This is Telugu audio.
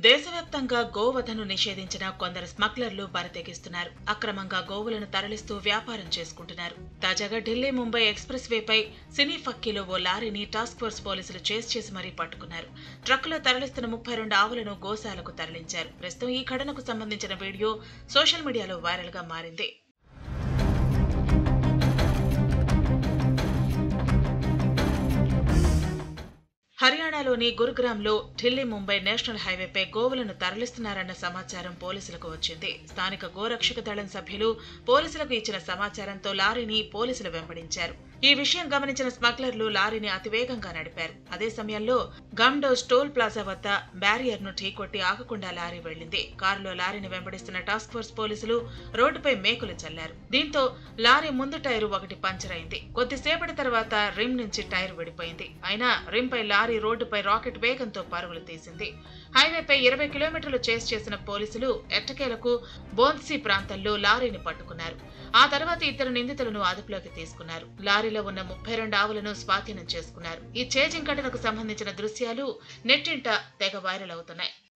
దేశవ్యాప్తంగా గోవధను నిషేధించిన కొందరు స్మగ్లర్లు బరితెగిస్తున్నారు అక్రమంగా గోవులను తరలిస్తూ వ్యాపారం చేసుకుంటున్నారు తాజాగా ఢిల్లీ ముంబై ఎక్స్ప్రెస్ వేపై సినీ ఫక్కీలో ఓ లారీని టాస్క్ ఫోర్స్ పోలీసులు చేస్ చేసి మరీ పట్టుకున్నారు ట్రక్కులో తరలిస్తున్న ముప్పై రెండు ఆవులను గోశాలకు తరలించారు ప్రస్తుతం ఈ ఘటనకు సంబంధించిన వీడియో సోషల్ మీడియాలో వైరల్ గా మారింది హర్యానాలోని గురుగ్రామ్లో ఢిల్లీ ముంబై నేషనల్ హైవేపై గోవులను తరలిస్తున్నారన్న సమాచారం పోలీసులకు వచ్చింది స్థానిక గోరక్షక దళం సభ్యులు పోలీసులకు ఇచ్చిన సమాచారంతో లారీని పోలీసులు వెంబడించారు ఈ విషయం గమనించిన స్మగ్లర్లు లారీని అతివేగంగా నడిపారు అదే సమయంలో గమ్డోస్ టోల్ ప్లాజా వద్ద బ్యారియర్ ను ఢీకొట్టి ఆగకుండా లారీ వెళ్లింది కారులో లారీని వెంబడిస్తున్న టాస్క్ ఫోర్స్ పోలీసులు రోడ్డుపై మేకులు చల్లారు దీంతో లారీ ముందు టైరు ఒకటి పంచర్ అయింది కొద్దిసేపటి తర్వాత రిమ్ నుంచి టైర్ విడిపోయింది అయినా రిమ్ పై లారీ రోడ్డుపై రాకెట్ వేగంతో పరుగులు తీసింది హైవేపై ఇరవై కిలోమీటర్లు చేస్ చేసిన పోలీసులు ఎట్టకేలకు బోన్సీ ప్రాంతంలో లారీని పట్టుకున్నారు ఆ తర్వాత ఇద్దరు నిందితులను అదుపులోకి తీసుకున్నారు లారీలో ఉన్న ముప్పై రెండు ఆవులను స్వాధీనం చేసుకున్నారు ఈ చేజింగ్ ఘటనకు సంబంధించిన దృశ్యాలు నెట్టింట తెగ వైరల్ అవుతున్నాయి